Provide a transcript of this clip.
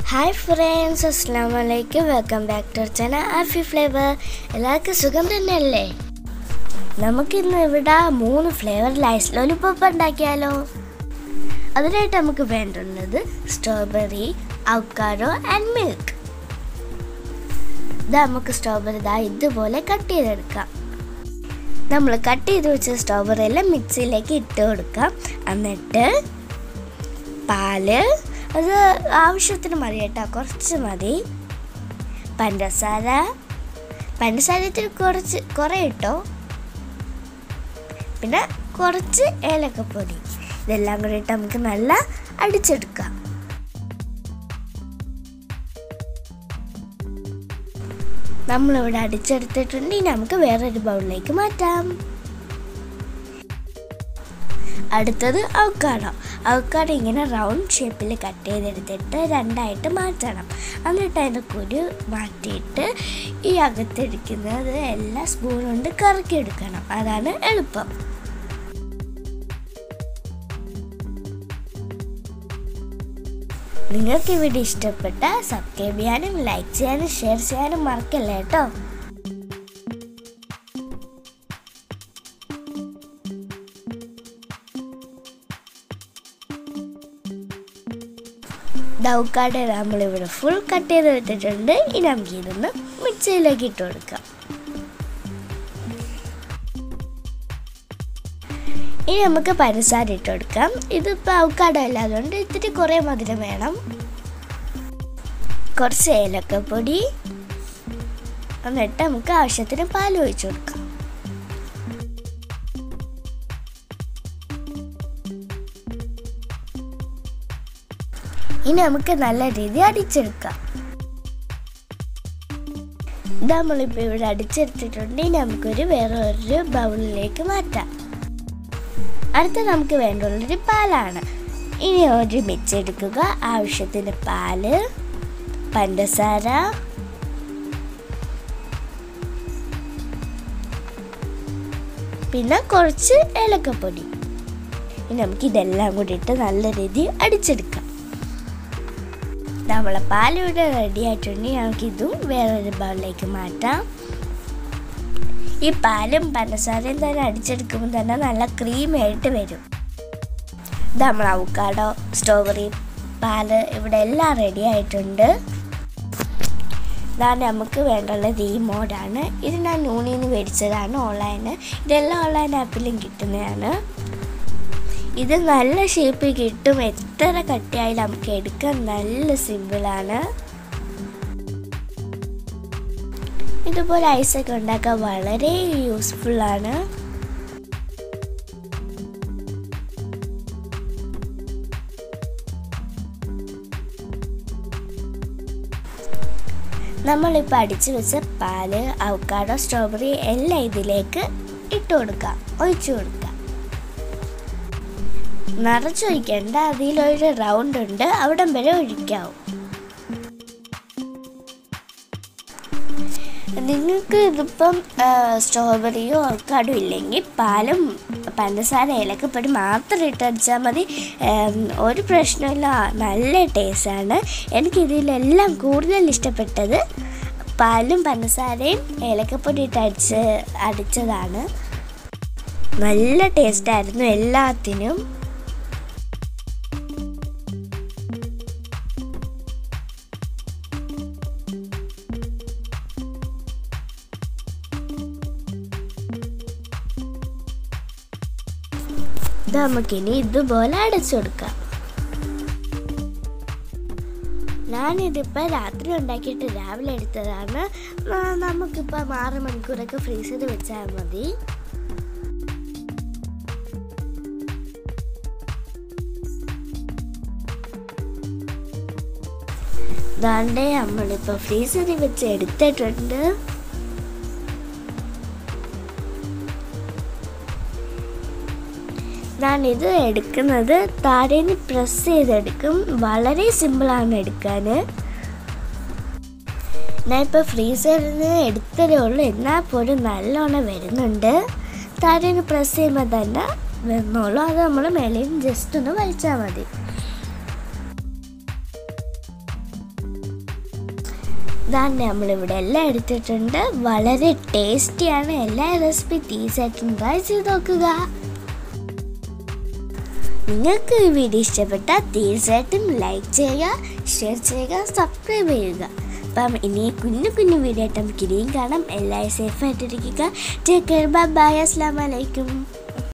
hi friends അസ്സാം വലൈക്കും welcome back to channel Aafi flavour എല്ലാവർക്കും സുഖം തന്നെയല്ലേ നമുക്കിന്ന് ഇവിടെ മൂന്ന് ഫ്ലേവറിൽ ഐസ് ലോലിപ്പോപ്പ് ഉണ്ടാക്കിയാലോ അതിനായിട്ട് നമുക്ക് വേണ്ടുള്ളത് സ്ട്രോബെറി ഔക്കാഡോ ആൻഡ് മിൽക്ക് ഇതാ നമുക്ക് സ്ട്രോബെറി ഇതാ ഇതുപോലെ കട്ട് ചെയ്തെടുക്കാം നമ്മൾ കട്ട് ചെയ്ത് വെച്ച സ്ട്രോബെറി എല്ലാം മിക്സിയിലേക്ക് ഇട്ട് കൊടുക്കാം എന്നിട്ട് പാല് അത് ആവശ്യത്തിന് മതി കേട്ടോ കുറച്ച് മതി പഞ്ചസാര പഞ്ചസാര ഇത്തിരി കുറച്ച് കുറേ ഇട്ടോ പിന്നെ കുറച്ച് ഏലക്കപ്പൊടി ഇതെല്ലാം കൂടി ഇട്ട് നമുക്ക് നല്ല അടിച്ചെടുക്കാം നമ്മളിവിടെ അടിച്ചെടുത്തിട്ടുണ്ട് ഇനി നമുക്ക് വേറൊരു ബൗളിലേക്ക് മാറ്റാം അടുത്തത് അവക്കാടോ അവക്കാടോ ഇങ്ങനെ റൗണ്ട് ഷേപ്പിൽ കട്ട് ചെയ്തെടുത്തിട്ട് രണ്ടായിട്ട് മാറ്റണം എന്നിട്ട് അതിൻ്റെ കുരു മാറ്റിയിട്ട് ഈ അകത്തിരിക്കുന്നത് എല്ലാ സ്പൂൺ കൊണ്ട് കറക്കിയെടുക്കണം അതാണ് എളുപ്പം നിങ്ങൾക്ക് ഇവിടെ ഇഷ്ടപ്പെട്ട സബ്സ്ക്രൈബ് ചെയ്യാനും ലൈക്ക് ചെയ്യാനും ഷെയർ ചെയ്യാനും മറക്കല്ലേ കേട്ടോ ഡൗക്കാട് നമ്മളിവിടെ ഫുൾ കട്ട് ചെയ്ത് വെച്ചിട്ടുണ്ട് ഇനി നമുക്ക് ഇതൊന്ന് മിക്സിയിലേക്ക് ഇട്ട് കൊടുക്കാം ഇനി നമുക്ക് പഞ്ചസാര ഇട്ട് കൊടുക്കാം ഇതിപ്പോൾ ഔക്കാടോ അല്ല അതുകൊണ്ട് ഇത്തിരി കുറേ മധുരം വേണം കുറച്ച് ഏലക്കപ്പൊടി എന്നിട്ട് നമുക്ക് ആവശ്യത്തിന് പാൽ ഒഴിച്ചു കൊടുക്കാം ഇനി നമുക്ക് നല്ല രീതി അടിച്ചെടുക്കാം ഇത് നമ്മളിപ്പോൾ ഇവിടെ അടിച്ചെടുത്തിട്ടുണ്ട് ഇനി നമുക്കൊരു വേറെ ഒരു ബൗളിലേക്ക് മാറ്റാം അടുത്ത നമുക്ക് വേണ്ടുള്ളൊരു പാലാണ് ഇനി ഒരു മിക്സ് എടുക്കുക ആവശ്യത്തിന് പാല് പഞ്ചസാര പിന്നെ കുറച്ച് ഏലക്കപ്പൊടി ഇനി നമുക്ക് ഇതെല്ലാം കൂടി ഇട്ട് നല്ല രീതിയിൽ അടിച്ചെടുക്കാം നമ്മളെ പാലിവിടെ റെഡി ആയിട്ടുണ്ടെങ്കിൽ നമുക്ക് ഇതും വേറൊരു ബൗളിലേക്ക് മാറ്റാം ഈ പാലും പഞ്ചസാരയും തന്നെ അടിച്ചെടുക്കുമ്പോൾ തന്നെ നല്ല ക്രീമായിട്ട് വരും ഇത് നമ്മൾ അവക്കാടോ സ്ട്രോബെറി പാല് ഇവിടെ എല്ലാം റെഡി ആയിട്ടുണ്ട് ഇതാണ് നമുക്ക് വേണ്ടുള്ളത് ഈ മോഡാണ് ഇത് ഞാൻ നൂണിൽ നിന്ന് മേടിച്ചതാണ് ഓൺലൈന് ഇതെല്ലാം ഓൺലൈൻ ആപ്പിലും കിട്ടുന്നതാണ് ഇത് നല്ല ഷേപ്പിൽ കിട്ടും എത്ര കട്ടിയായാലും നമുക്ക് എടുക്കാൻ നല്ല സിമ്പിളാണ് ഇതുപോലെ ഐസൊക്കെ ഉണ്ടാക്കാൻ വളരെ യൂസ്ഫുള്ളാണ് നമ്മളിപ്പോൾ അടിച്ചു വെച്ച പാല് അവക്കാടോ സ്ട്രോബെറി എല്ലാം ഇതിലേക്ക് ഇട്ട് കൊടുക്കാം ഒഴിച്ചു കൊടുക്കാം നിറച്ചൊഴിക്കേണ്ട അതിലൊരു റൗണ്ട് ഉണ്ട് അവിടം വരെ ഒഴിക്കാവും നിങ്ങൾക്ക് ഇതിപ്പം സ്ട്രോബെറിയോ അവക്കാഡോ ഇല്ലെങ്കിൽ പാലും പഞ്ചസാര ഏലക്കപ്പൊടി മാത്രം ഇട്ടടിച്ചാൽ മതി ഒരു പ്രശ്നമില്ല നല്ല ടേസ്റ്റാണ് എനിക്ക് ഇതിലെല്ലാം കൂടുതൽ ഇഷ്ടപ്പെട്ടത് പാലും പഞ്ചസാരയും ഏലക്കപ്പൊടി ഇട്ട് അടിച്ച് അടിച്ചതാണ് നല്ല ടേസ്റ്റായിരുന്നു എല്ലാത്തിനും ഇത് നമുക്കിനി ഇതുപോലെ അടച്ചു കൊടുക്കാം ഞാനിതിപ്പോൾ രാത്രി ഉണ്ടാക്കിയിട്ട് രാവിലെ എടുത്തതാണ് നമുക്കിപ്പോൾ ആറ് മണിക്കൂറൊക്കെ ഫ്രീസ് ചെയ്ത് വെച്ചാൽ മതി ദാണ്ടേ നമ്മളിപ്പോൾ ഫ്രീസറിൽ വെച്ച് എടുത്തിട്ടുണ്ട് ഞാൻ ഇത് എടുക്കുന്നത് താരേന്ന് പ്രസ് ചെയ്തെടുക്കും വളരെ സിമ്പിളാണ് എടുക്കാൻ ഞാൻ ഇപ്പോൾ ഫ്രീസറിൽ നിന്ന് എടുത്തതേ ഉള്ളൂ എന്നാൽ പോലും നല്ലോണം വരുന്നുണ്ട് താരേന്ന് പ്രസ് ചെയ്യുമ്പോൾ തന്നെ വരുന്നുള്ളൂ അത് നമ്മൾ മേലെയും ജസ്റ്റ് ഒന്ന് വലിച്ചാൽ മതി ഇതാണ് നമ്മളിവിടെ എല്ലാം എടുത്തിട്ടുണ്ട് വളരെ ടേസ്റ്റിയാണ് എല്ലാ റെസിപ്പി തീർച്ചയായിട്ടും ട്രൈ ചെയ്ത് നോക്കുക നിങ്ങൾക്ക് ഈ വീഡിയോ ഇഷ്ടപ്പെട്ടാൽ തീർച്ചയായിട്ടും ലൈക്ക് ചെയ്യുക ഷെയർ ചെയ്യുക സബ്സ്ക്രൈബ് ചെയ്യുക അപ്പം ഇനി കുഞ്ഞു കുഞ്ഞു വീഡിയോ ആയിട്ട് നമുക്ക് ഇനിയും കാണാം എല്ലാവരും സേഫായിട്ടിരിക്കുക ടേക്ക് കെയർ ബൈ അസ്സാം വലൈക്കും